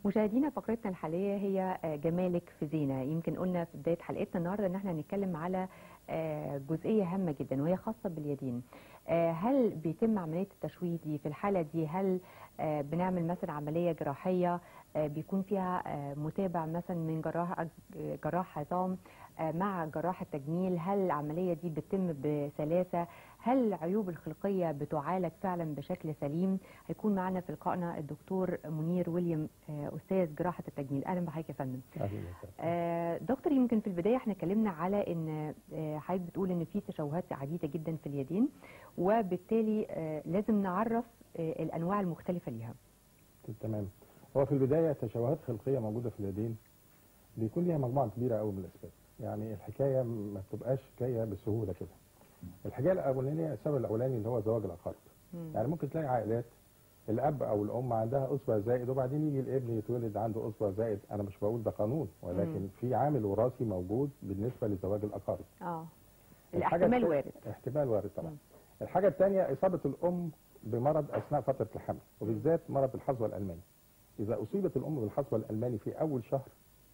مشاهدينا فقرتنا الحالية هي آه، جمالك في زينة يمكن قلنا في بداية حلقتنا النهاردة ان احنا هنتكلم على آه، جزئية هامة جدا وهي خاصة باليدين آه، هل بيتم عملية التشويه دي في الحالة دي هل آه، بنعمل مثلا عملية جراحية آه، بيكون فيها آه، متابع مثلا من جراح جراح عظام آه، مع جراح التجميل هل العملية دي بتتم بسلاسة هل العيوب الخلقية بتعالج فعلا بشكل سليم هيكون معنا في لقائنا الدكتور منير ويليام آه، أستاذ جراحة التجميل أهلا بحضرتك يا فندم أهلا وسهلا. آه، دكتور يمكن في البدايه احنا اتكلمنا على ان آه، حضرتك بتقول ان في تشوهات عديده جدا في اليدين وبالتالي آه، لازم نعرف آه، الانواع المختلفه ليها تمام هو في البدايه تشوهات خلقيه موجوده في اليدين بيكون ليها مجموعه كبيره قوي من الاسباب يعني الحكايه ما بتبقاش حكايه بسهوله كده الحكايه الاولانيه السبب الاولاني اللي هو زواج الاقارب يعني ممكن تلاقي عائلات الاب او الام عندها اصبع زائد وبعدين يجي الابن يتولد عنده اصبع زائد انا مش بقول ده قانون ولكن مم. في عامل وراثي موجود بالنسبه لزواج الاقارب اه الحاجة الاحتمال الت- وارد احتمال وارد طبعا مم. الحاجه الثانيه اصابه الام بمرض اثناء فتره الحمل وبالذات مرض الحصوه الالماني اذا اصيبت الام بالحصوه الالماني في اول شهر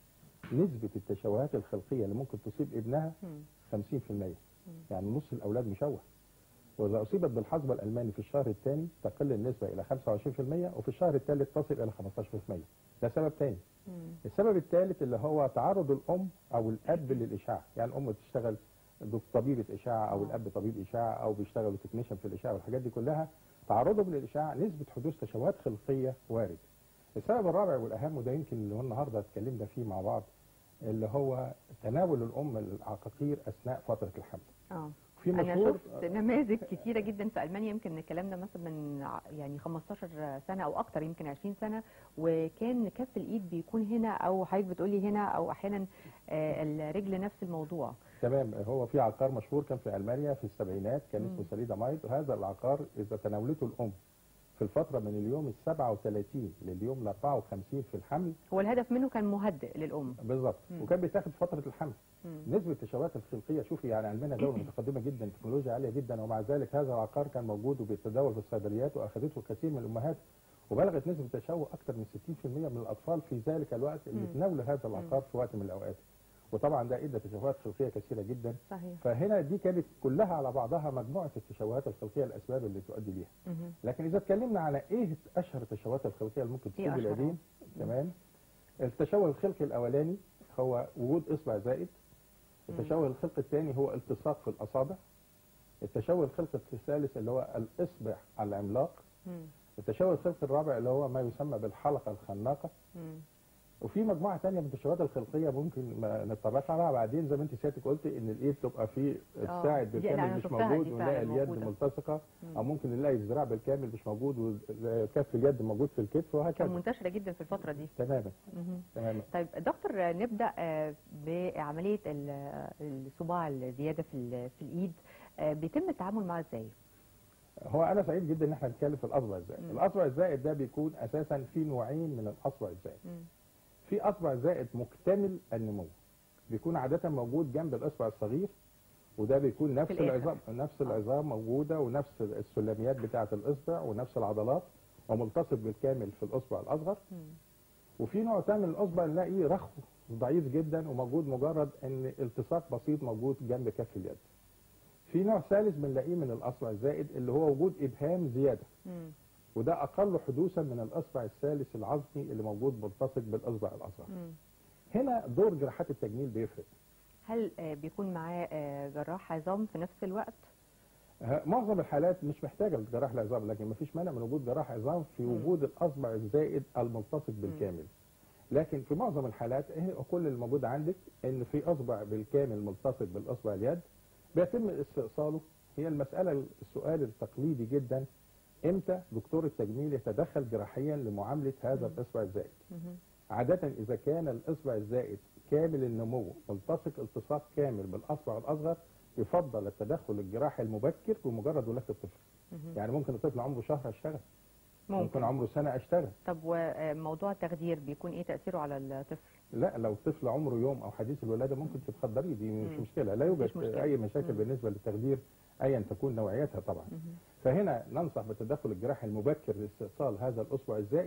نسبه التشوهات الخلقيه اللي ممكن تصيب ابنها مم. 50% يعني نص الاولاد مشوه واذا اصيبت بالحصبه الالماني في الشهر الثاني تقل النسبه الى 25% وفي الشهر الثالث تصل الى 15% ده سبب ثاني مم. السبب الثالث اللي هو تعرض الام او الاب للاشعاع يعني الام تشتغل دك- طبيبه اشعه او آه. الاب طبيب اشعه او بيشتغلوا تكنيشن في الاشعه والحاجات دي كلها تعرضهم للاشعاع نسبه حدوث تشوهات خلقيه وارد السبب الرابع والاهم وده يمكن اللي هو النهارده اتكلمنا فيه مع بعض اللي هو تناول الام العقاقير اثناء فتره الحمل اه في انا مشهور شفت نماذج كتيره جدا في المانيا يمكن الكلام ده مثلا من ع- يعني 15 سنه او اكتر يمكن 20 سنه وكان كف الايد بيكون هنا او حضرتك بتقولي هنا او احيانا آه، الرجل نفس الموضوع تمام هو في عقار مشهور كان في المانيا في السبعينات كان اسمه مم. ساليدامايد وهذا العقار اذا تناولته الام في الفتره من اليوم ال 37 لليوم ال 54 في الحمل هو الهدف منه كان مهدئ للام بالظبط مم. وكان بيتاخد في فتره الحمل مم. نسبه التشوهات الخلقيه شوفي يعني علمنا دوله متقدمه جدا تكنولوجيا عاليه جدا ومع ذلك هذا العقار كان موجود وبيتداول في الصيدليات واخذته الكثير من الامهات وبلغت نسبه التشوه اكثر من 60% من الاطفال في ذلك الوقت اللي مم. تناولوا هذا العقار في وقت من الاوقات وطبعا ده ادى تشوهات خلقيه كثيره جدا صحيح فهنا دي كانت كلها على بعضها مجموعه التشوهات الخلقيه الاسباب اللي تؤدي ليها مهم. لكن اذا اتكلمنا على ايه اشهر التشوهات الخلقيه اللي ممكن إيه تصيب أشهرها؟ اليدين تمام التشوه الخلقي الاولاني هو وجود اصبع زائد التشوه الخلقي الثاني هو التصاق في الاصابع التشوه الخلقي الثالث اللي هو الاصبع العملاق مم. التشوه الخلقي الرابع اللي هو ما يسمى بالحلقه الخناقه مم. وفي مجموعه ثانيه من التشوهات الخلقيه ممكن ما نتطرق عليها بعدين زي ما انت سيادتك قلتي ان الايد تبقى في آه، الساعد دي اللي أنا بالكامل مش شفتها موجود دي ونلاقي فعلا اليد موجودة. ملتصقه مم. او ممكن نلاقي الذراع بالكامل مش موجود وكف اليد موجود في الكتف كان وهكذا منتشره جدا في الفتره دي تماما مهم. تماما طيب دكتور آه، نبدا آه، بعمليه ال- آه، الصباع الزياده في ال- في الايد آه، بيتم التعامل معاه ازاي؟ هو انا سعيد جدا ان احنا نتكلم في الاصبع الزائد مم. الاصبع الزائد ده بيكون اساسا في نوعين من الاصبع الزائد مم. في اصبع زائد مكتمل النمو بيكون عاده موجود جنب الاصبع الصغير وده بيكون نفس الآخر. العظام نفس العظام موجوده ونفس السلميات بتاعه الاصبع ونفس العضلات وملتصق بالكامل في الاصبع الاصغر مم. وفي نوع ثاني من الاصبع نلاقيه رخو ضعيف جدا وموجود مجرد ان التصاق بسيط موجود جنب كف اليد في نوع ثالث بنلاقيه من الاصبع الزائد اللي هو وجود ابهام زياده مم. وده اقل حدوثا من الاصبع الثالث العظمي اللي موجود ملتصق بالاصبع الاصغر مم. هنا دور جراحات التجميل بيفرق هل آه، بيكون معاه آه، جراح عظام في نفس الوقت؟ ه- معظم الحالات مش محتاجه لجراح العظام لكن مفيش مانع من وجود جراح عظام في مم. وجود الاصبع الزائد الملتصق بالكامل لكن في معظم الحالات إيه كل اللي موجود عندك ان في اصبع بالكامل ملتصق بالاصبع اليد بيتم استئصاله هي المساله السؤال التقليدي جدا امتى دكتور التجميل يتدخل جراحيا لمعامله هذا مم. الاصبع الزائد مهم. عادة إذا كان الإصبع الزائد كامل النمو ملتصق التصاق كامل بالأصبع الأصغر يفضل التدخل الجراحي المبكر بمجرد ولادة الطفل مهم. يعني ممكن الطفل عمره شهر أشتغل ممكن ممكن عمره سنة أشتغل طب وموضوع التخدير بيكون ايه تاثيره على الطفل؟ لا لو الطفل عمره يوم أو حديث الولادة ممكن تتخدري دي مش مم. مشكلة لا مفيش يوجد مشكلة. أي مشاكل مم. بالنسبة للتخدير أيا تكون نوعيتها طبعا مهم. فهنا ننصح بالتدخل الجراحي المبكر لاستئصال هذا الأصبع الزائد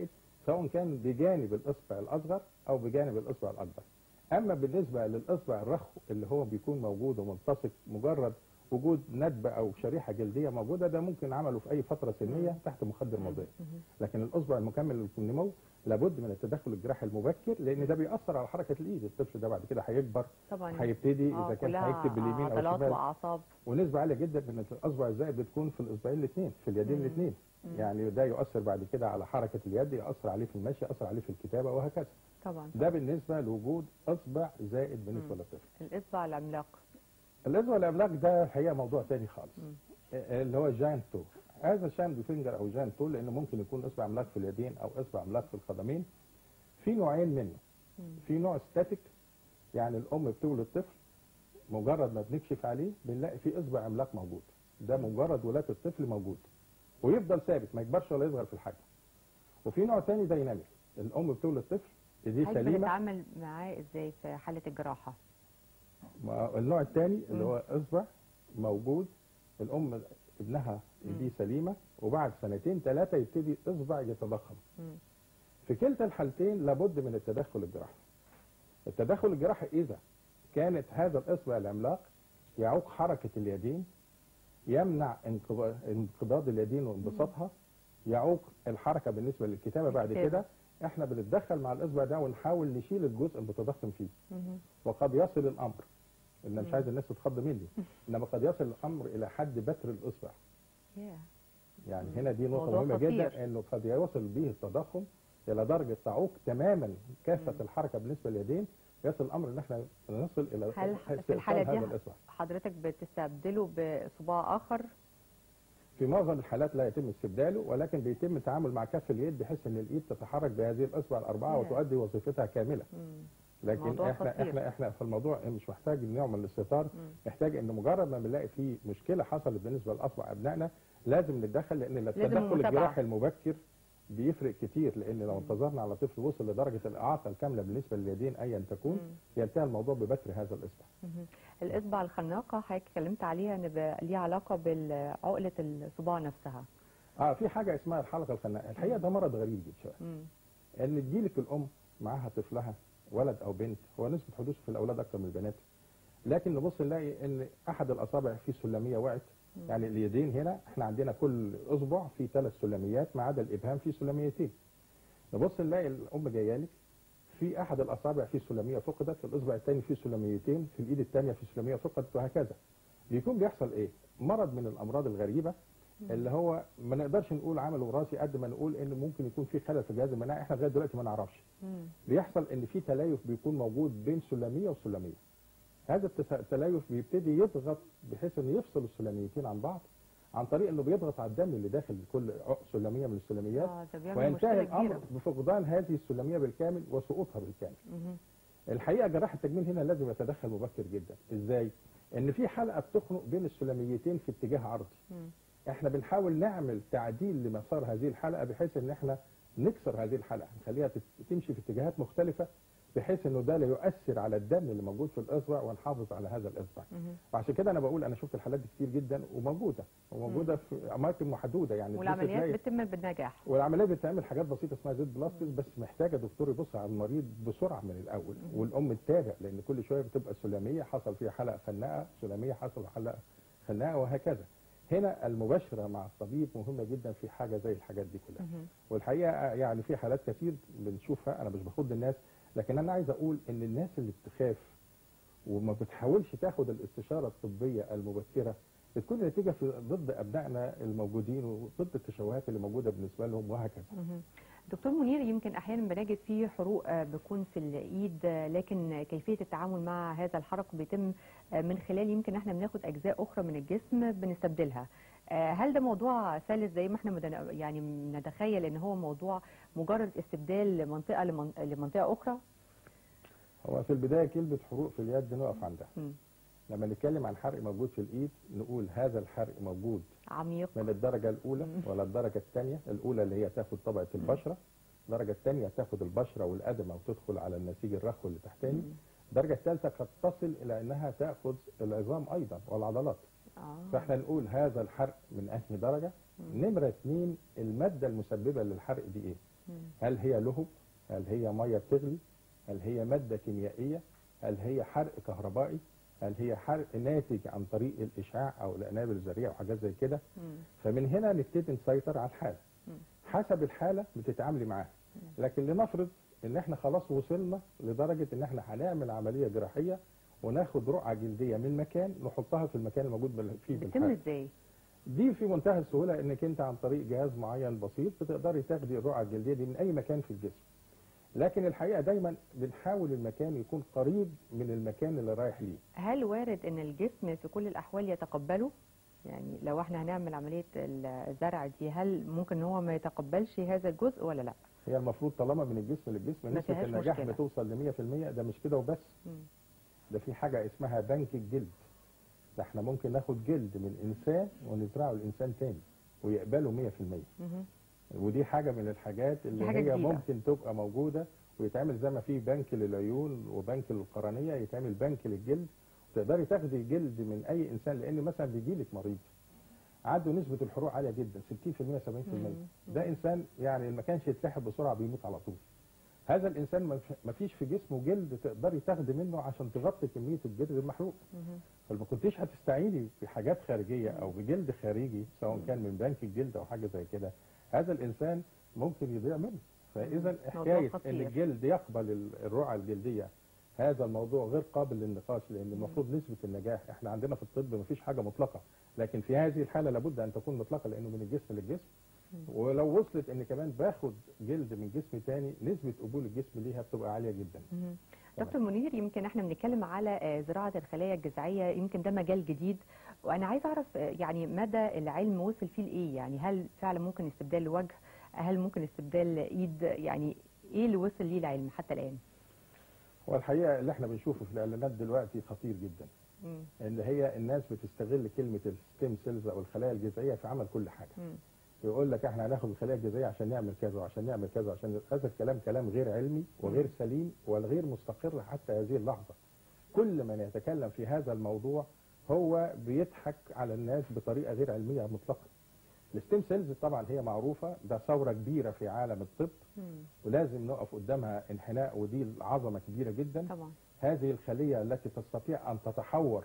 سواء كان بجانب الاصبع الاصغر او بجانب الاصبع الاكبر اما بالنسبه للاصبع الرخو اللي هو بيكون موجود وملتصق مجرد وجود ندبه او شريحه جلديه موجوده ده ممكن عمله في اي فتره سنيه تحت مخدر موضعي مهم. لكن الاصبع المكمل للنمو لابد من التدخل الجراحي المبكر لان ده بيأثر على حركه الايد الطفل ده بعد كده هيكبر طبعا هيبتدي آه، اذا كان كلها هيكتب باليمين او عضلات الشمال واعصاب ونسبه عاليه جدا من الاصبع الزائد بتكون في الاصبعين الاثنين في اليدين مم. الاثنين مم. يعني ده يؤثر بعد كده على حركه اليد يأثر عليه في المشي يأثر عليه في الكتابه وهكذا طبعا ده بالنسبه لوجود اصبع زائد بالنسبه مم. للطفل الاصبع العملاق الاصبع العملاق ده الحقيقه موضوع تاني خالص مم. آه، اللي هو جاينت تو هذا شاند فينجر او جاينت تو لانه ممكن يكون اصبع عملاق في اليدين او اصبع عملاق في القدمين في نوعين منه مم. في نوع ستاتيك يعني الام بتولد طفل مجرد ما بنكشف عليه بنلاقي في اصبع عملاق موجود ده مجرد ولاده الطفل موجود ويفضل ثابت ما يكبرش ولا يصغر في الحجم وفي نوع تاني دايناميك الام بتولد طفل ايديه هل سليمه بنتعامل معاه ازاي في حاله الجراحه ما- النوع الثاني اللي مم. هو اصبع موجود الام ابنها ايديه سليمه وبعد سنتين ثلاثه يبتدي اصبع يتضخم مم. في كلتا الحالتين لابد من التدخل الجراحي التدخل الجراحي اذا كانت هذا الاصبع العملاق يعوق حركه اليدين يمنع انقبا- انقباض اليدين وانبساطها يعوق الحركه بالنسبه للكتابه بعد الكتابة. كده احنا بنتدخل مع الاصبع ده ونحاول نشيل الجزء المتضخم فيه مهم. وقد يصل الامر ان مش مم. عايز الناس تتخض مني انما قد يصل الامر الى حد بتر الاصبع ياه. يعني مم. هنا دي نقطه موضوع مهمه خطير. جدا انه قد يوصل به التضخم الى درجه تعوق تماما كافه مم. الحركه بالنسبه لليدين يصل الامر ان احنا نصل الى هل استئصال في الحالة دي هذا الاصبع حضرتك بتستبدله بصباع اخر في معظم الحالات لا يتم استبداله ولكن بيتم التعامل مع كف اليد بحيث ان الايد تتحرك بهذه الاصبع الاربعه ياه. وتؤدي وظيفتها كامله مم. لكن موضوع احنا خطير. احنا احنا في الموضوع مش محتاج نوع من الاستهتار مم. محتاج ان مجرد ما بنلاقي في مشكله حصلت بالنسبه لاصبع ابنائنا لازم نتدخل لان التدخل المتابعة. الجراحي المبكر بيفرق كتير لان لو انتظرنا على طفل وصل لدرجه الاعاقه الكامله بالنسبه لليدين ايا تكون مم. ينتهي الموضوع ببتر هذا الاصبع مهم. الاصبع الخناقه حضرتك اتكلمت عليها ان ب- ليها علاقه بعقله الصباع نفسها اه في حاجه اسمها الحلقه الخناقه الحقيقه ده مرض غريب جدا شويه مم. ان تجيلك الام معاها طفلها ولد او بنت هو نسبه حدوثه في الاولاد اكتر من البنات لكن نبص نلاقي ان احد الاصابع فيه سلميه وقعت مم. يعني اليدين هنا احنا عندنا كل اصبع فيه ثلاث سلميات ما عدا الابهام فيه سلميتين نبص نلاقي الام جايه لك في احد الاصابع فيه سلميه فقدت في الاصبع الثاني فيه سلميتين في الايد الثانيه فيه سلميه فقدت وهكذا بيكون بيحصل ايه مرض من الامراض الغريبه اللي هو ما نقدرش نقول عامل وراثي قد ما نقول ان ممكن يكون في خلل في الجهاز المناعي احنا لغايه دلوقتي ما نعرفش مم. بيحصل ان في تليف بيكون موجود بين سلميه وسلميه هذا التس- التليف بيبتدي يضغط بحيث انه يفصل السلميتين عن بعض عن طريق انه بيضغط على الدم اللي داخل كل عق- سلميه من السلميات اه ده بيعمل وينتهي مشكله الامر كبيره بفقدان هذه السلميه بالكامل وسقوطها بالكامل مهم. الحقيقه جراح التجميل هنا لازم يتدخل مبكر جدا ازاي ان في حلقه بتخنق بين السلميتين في اتجاه عرضي مم. احنا بنحاول نعمل تعديل لمسار هذه الحلقه بحيث ان احنا نكسر هذه الحلقه نخليها تت- تمشي في اتجاهات مختلفه بحيث انه ده لا يؤثر على الدم اللي موجود في الاصبع ونحافظ على هذا الاصبع مهم. وعشان كده انا بقول انا شفت الحالات دي كتير جدا وموجوده وموجوده في اماكن محدوده يعني تبص والعمليات تلاقي- بتتم بالنجاح والعمليه بتعمل حاجات بسيطه اسمها زيت بلاستيك بس محتاجه دكتور يبص على المريض بسرعه من الاول مم. والام تتابع لان كل شويه بتبقى سلاميه حصل فيها حلقه خناقه سلاميه حصل حلقه خناقه وهكذا هنا المباشره مع الطبيب مهمه جدا في حاجه زي الحاجات دي كلها مهم. والحقيقه يعني في حالات كتير بنشوفها انا مش بخض الناس لكن انا عايز اقول ان الناس اللي بتخاف وما بتحاولش تاخد الاستشاره الطبيه المبكره بتكون النتيجه في ضد ابنائنا الموجودين وضد التشوهات اللي موجوده بالنسبه لهم وهكذا مهم. دكتور منير يمكن احيانا بنجد فيه حروق آه، بتكون في الايد آه، لكن كيفيه التعامل مع هذا الحرق بيتم آه، من خلال يمكن احنا بناخد اجزاء اخرى من الجسم بنستبدلها آه، هل ده موضوع سلس زي ما احنا مدن- يعني نتخيل ان هو موضوع مجرد استبدال لمنطقه لمن- لمنطقه اخرى هو في البدايه كلمه حروق في اليد نقف عندها مم. لما نتكلم عن حرق موجود في الايد نقول هذا الحرق موجود عميق من الدرجه الاولى مم. ولا الدرجه الثانيه الاولى اللي هي تاخد طبقه البشره الدرجه الثانيه تاخد البشره والادمه وتدخل على النسيج الرخو اللي تحتاني مم. الدرجه الثالثه قد تصل الى انها تاخذ العظام ايضا والعضلات اه فاحنا نقول هذا الحرق من انهي درجه مم. نمره اثنين الماده المسببه للحرق دي ايه مم. هل هي لهب هل هي ميه بتغلي هل هي ماده كيميائيه هل هي حرق كهربائي هل هي حرق ناتج عن طريق الاشعاع او الانابل الذريه او حاجات زي كده مم. فمن هنا نبتدي نسيطر على الحاله مم. حسب الحاله بتتعاملي معاها لكن لنفرض ان احنا خلاص وصلنا لدرجه ان احنا هنعمل عمليه جراحيه وناخد رقعه جلديه من مكان نحطها في المكان الموجود بال- فيه بتتم بالحاله ازاي؟ دي في منتهى السهوله انك انت عن طريق جهاز معين بسيط بتقدري تاخدي الرقعه الجلديه دي من اي مكان في الجسم لكن الحقيقه دايما بنحاول المكان يكون قريب من المكان اللي رايح ليه هل وارد ان الجسم في كل الاحوال يتقبله؟ يعني لو احنا هنعمل عمليه الزرع دي هل ممكن ان هو ما يتقبلش هذا الجزء ولا لا؟ هي المفروض طالما من الجسم للجسم ما نسبه فيهاش النجاح مشكلة. بتوصل ل 100% ده مش كده وبس مم. ده في حاجه اسمها بنك الجلد ده احنا ممكن ناخد جلد من انسان ونزرعه لانسان تاني ويقبله 100% مهم. ودي حاجه من الحاجات اللي حاجة هي جديدة. ممكن تبقى موجوده ويتعمل زي ما في بنك للعيون وبنك للقرنيه يتعمل بنك للجلد تقدري تاخدي جلد من اي انسان لان مثلا بيجي لك مريض عنده نسبه الحروق عاليه جدا 60% 70% مم. ده انسان يعني ما كانش يتلحق بسرعه بيموت على طول هذا الانسان ما ف- ما فيش في جسمه جلد تقدري تاخدي منه عشان تغطي كميه الجلد المحروق مهم. فما كنتيش هتستعيني بحاجات خارجيه او بجلد خارجي سواء كان من بنك الجلد او حاجه زي كده هذا الانسان ممكن يضيع منه فاذا حكايه خطير. ان الجلد يقبل ال- الرقعه الجلديه هذا الموضوع غير قابل للنقاش لان المفروض نسبه النجاح احنا عندنا في الطب مفيش حاجه مطلقه لكن في هذه الحاله لابد ان تكون مطلقه لانه من الجسم للجسم ولو وصلت ان كمان باخد جلد من جسم تاني نسبه قبول الجسم ليها بتبقى عاليه جدا مهم. دكتور منير يمكن احنا بنتكلم على آه، زراعه الخلايا الجذعيه يمكن ده مجال جديد وانا عايز اعرف آه، يعني مدى العلم وصل فيه لايه يعني هل فعلا ممكن استبدال الوجه هل ممكن استبدال ايد يعني ايه اللي وصل ليه العلم حتى الان والحقيقه اللي احنا بنشوفه في الاعلانات دلوقتي خطير جدا مم. ان هي الناس بتستغل كلمه الستيم سيلز او الخلايا الجذعيه في عمل كل حاجه مم. يقول لك احنا هناخد الخلايا الجذعيه عشان نعمل كذا وعشان نعمل كذا وعشان هذا الكلام كلام غير علمي وغير سليم والغير مستقر حتى هذه اللحظه كل من يتكلم في هذا الموضوع هو بيضحك على الناس بطريقه غير علميه مطلقا الستيم سيلز طبعا هي معروفه ده ثوره كبيره في عالم الطب مم. ولازم نقف قدامها انحناء ودي عظمه كبيره جدا طبعا هذه الخلية التي تستطيع أن تتحور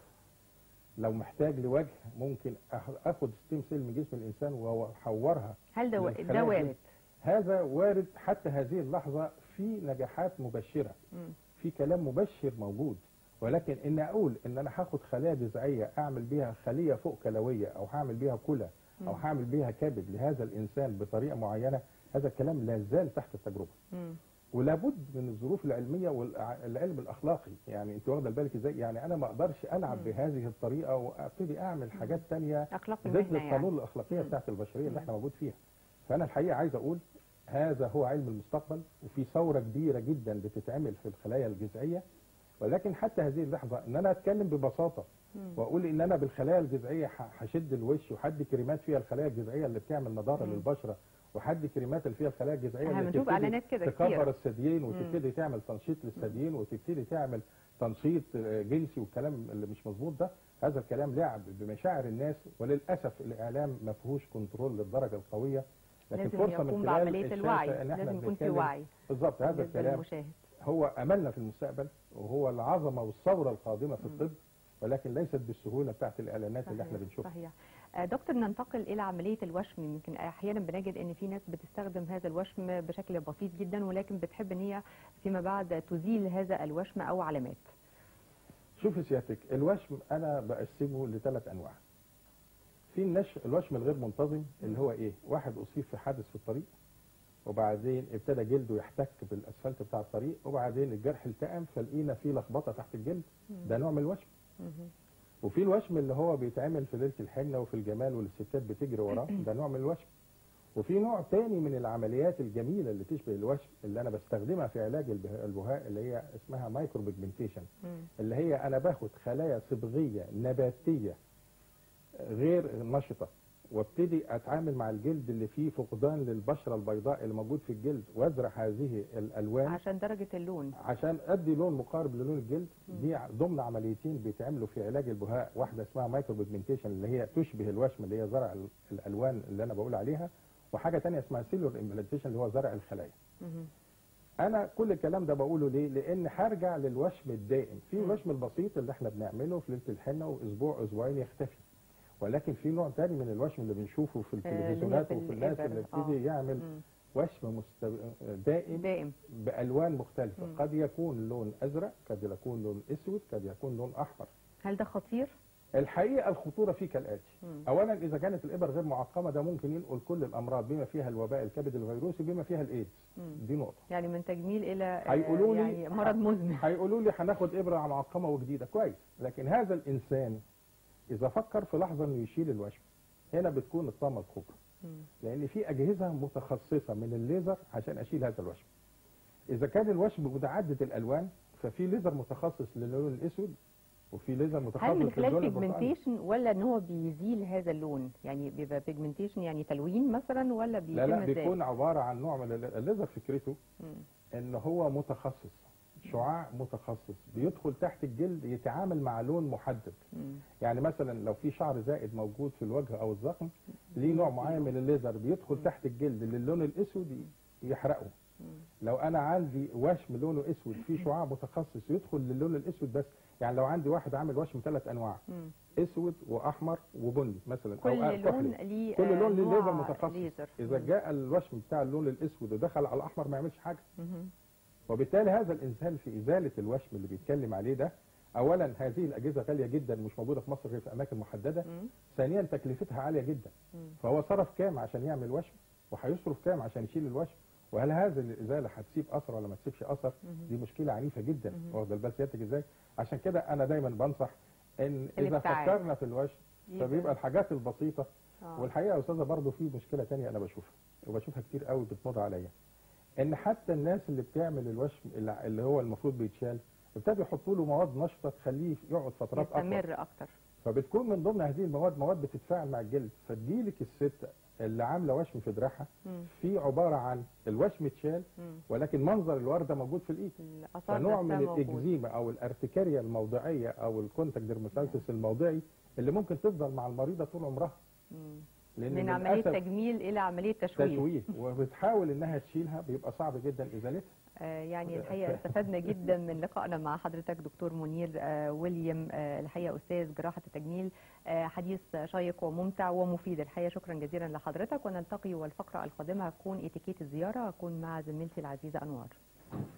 لو محتاج لوجه ممكن أخ- أخد ستيم سيل من جسم الإنسان وأحورها هل ده و- للخلايا ده الجلد. وارد هذا وارد حتى هذه اللحظة في نجاحات مبشرة مم. في كلام مبشر موجود ولكن ان اقول ان انا هاخد خلايا جذعيه اعمل بيها خليه فوق كلويه او هعمل بيها كلى او مم. هعمل بيها كبد لهذا الانسان بطريقه معينه هذا الكلام لا زال تحت التجربه مم. ولابد من الظروف العلميه والعلم الاخلاقي يعني انت واخده بالك ازاي يعني انا ما اقدرش العب مم. بهذه الطريقه وابتدي اعمل حاجات تانية اخلاق ضد المهنه يعني القانون الاخلاقيه مم. بتاعت البشريه اللي مم. احنا موجود فيها فانا الحقيقه عايز اقول هذا هو علم المستقبل وفي ثوره كبيره جدا بتتعمل في الخلايا الجذعيه ولكن حتى هذه اللحظه ان انا اتكلم ببساطه مم. واقول ان انا بالخلايا الجذعيه ح- هشد الوش وحد كريمات فيها الخلايا الجذعيه اللي بتعمل نضاره مم. للبشره وحد كريمات اللي فيها الخلايا الجذعيه احنا اللي بنشوف تبتدي اعلانات كده تكبر كتير الثديين وتبتدي تعمل تنشيط للثديين وتبتدي تعمل تنشيط آه، جنسي والكلام اللي مش مظبوط ده هذا الكلام لعب بمشاعر الناس وللاسف الاعلام ما فيهوش كنترول للدرجه القويه لكن لازم فرصه من يقوم خلال بعمليه الشاشة الوعي ان احنا لازم يكون في بنتكلم- وعي بالظبط هذا بالنسبه الكلام للمشاهد هو املنا في المستقبل وهو العظمه والثوره القادمه في مم. الطب ولكن ليست بالسهوله بتاعت الاعلانات اللي احنا صحيح، بنشوفها صحيح آه، دكتور ننتقل الى عمليه الوشم يمكن احيانا بنجد ان في ناس بتستخدم هذا الوشم بشكل بسيط جدا ولكن بتحب ان هي فيما بعد تزيل هذا الوشم او علامات شوف سيادتك الوشم انا بقسمه لثلاث انواع في النش الوشم الغير منتظم اللي هو ايه واحد اصيب في حادث في الطريق وبعدين ابتدى جلده يحتك بالاسفلت بتاع الطريق وبعدين الجرح التئم فلقينا فيه لخبطه تحت الجلد ده نوع من الوشم مهم. وفي الوشم اللي هو بيتعمل في ليله الحنه وفي الجمال والستات بتجري وراه ده نوع من الوشم وفي نوع تاني من العمليات الجميله اللي تشبه الوشم اللي انا بستخدمها في علاج البه- البهاء اللي هي اسمها مايكرو بيجمنتيشن مم. اللي هي انا باخد خلايا صبغيه نباتيه غير نشطه وابتدي اتعامل مع الجلد اللي فيه فقدان للبشره البيضاء اللي موجود في الجلد وازرع هذه الالوان عشان درجه اللون عشان ادي لون مقارب للون الجلد دي ع- ضمن عمليتين بيتعملوا في علاج البهاء واحده اسمها مايكرو بيجمنتيشن اللي هي تشبه الوشم اللي هي زرع ال- الالوان اللي انا بقول عليها وحاجه تانية اسمها سيلور امبلانتيشن اللي هو زرع الخلايا مهم. انا كل الكلام ده بقوله ليه لان هرجع للوشم الدائم في مم. الوشم البسيط اللي احنا بنعمله في ليله الحنه واسبوع اسبوعين يختفي ولكن في نوع تاني من الوشم اللي بنشوفه في اللي هي التلفزيونات في وفي الناس اللي الإبر. بتبتدي يعمل مم. وشم مست... دائم دائم بالوان مختلفه مم. قد يكون لون ازرق قد يكون لون اسود قد يكون لون احمر هل ده خطير؟ الحقيقه الخطوره فيه كالاتي مم. اولا اذا كانت الابر غير معقمه ده ممكن ينقل كل الامراض بما فيها الوباء الكبد الفيروسي بما فيها الايدز مم. دي نقطه يعني من تجميل الى آه، هيقولوا لي يعني مرض مزمن هيقولوا لي هناخد ابره معقمه وجديده كويس لكن هذا الانسان اذا فكر في لحظه انه يشيل الوشم هنا بتكون الطامه الكبرى مم. لان في اجهزه متخصصه من الليزر عشان اشيل هذا الوشم اذا كان الوشم متعدد الالوان ففي ليزر متخصص للون الاسود وفي ليزر متخصص هل من خلال للون البرتقالي بيجمنتيشن ولا ان هو بيزيل هذا اللون يعني بيبقى بيجمنتيشن يعني تلوين مثلا ولا بيتم لا لا ازاي؟ بيكون عباره عن نوع من ال- الليزر فكرته مم. ان هو متخصص شعاع متخصص بيدخل تحت الجلد يتعامل مع لون محدد مم. يعني مثلا لو في شعر زائد موجود في الوجه او الذقن ليه نوع معين من الليزر بيدخل تحت الجلد للون الاسود يحرقه مم. لو انا عندي وشم لونه اسود فيه شعاع متخصص يدخل للون الاسود بس يعني لو عندي واحد عامل وشم ثلاث انواع مم. اسود واحمر وبني مثلا او كل كحلي. لون ليه كل آه، لون ليه نوع ليزر متخصص ليزر. اذا مم. جاء الوشم بتاع اللون الاسود ودخل على الاحمر ما يعملش حاجه مهم. وبالتالي هذا الانسان في ازاله الوشم اللي بيتكلم عليه ده اولا هذه الاجهزه غاليه جدا مش موجوده في مصر غير في اماكن محدده مم. ثانيا تكلفتها عاليه جدا مم. فهو صرف كام عشان يعمل وشم وهيصرف كام عشان يشيل الوشم وهل هذه الازاله هتسيب اثر ولا ما تسيبش اثر مهم. دي مشكله عنيفه جدا مهم. واخد بال سيادتك ازاي عشان كده انا دايما بنصح ان اذا الابتعاد. فكرنا في الوشم فبيبقى الحاجات البسيطه آه. والحقيقه يا استاذه برضه في مشكله تانية انا بشوفها وبشوفها كتير قوي بتمر عليا ان حتى الناس اللي بتعمل الوشم اللي اللي هو المفروض بيتشال ابتدوا يحطوا له مواد نشطه تخليه يقعد فترات اطول يستمر اكتر فبتكون من ضمن هذه المواد مواد بتتفاعل مع الجلد فتجيلك الست اللي عامله وشم في دراعها مم. في عباره عن الوشم اتشال مم. ولكن منظر الورده موجود في الايد الاثار فنوع من نفسها موجودة. الاكزيما او الارتكاريا الموضعيه او الكونتاكت ديرماتايتس الموضعي اللي ممكن تفضل مع المريضه طول عمرها مم. لان من عمليه للأسف تجميل الى عمليه تشويه تشويه وبتحاول انها تشيلها بيبقى صعب جدا ازالتها آه، يعني الحقيقه استفدنا جدا من لقائنا مع حضرتك دكتور منير آه، ويليام آه، الحقيقه استاذ جراحه التجميل آه، حديث شيق وممتع ومفيد الحقيقه شكرا جزيلا لحضرتك ونلتقي والفقره القادمه هتكون اتيكيت الزياره هكون مع زميلتي العزيزه انوار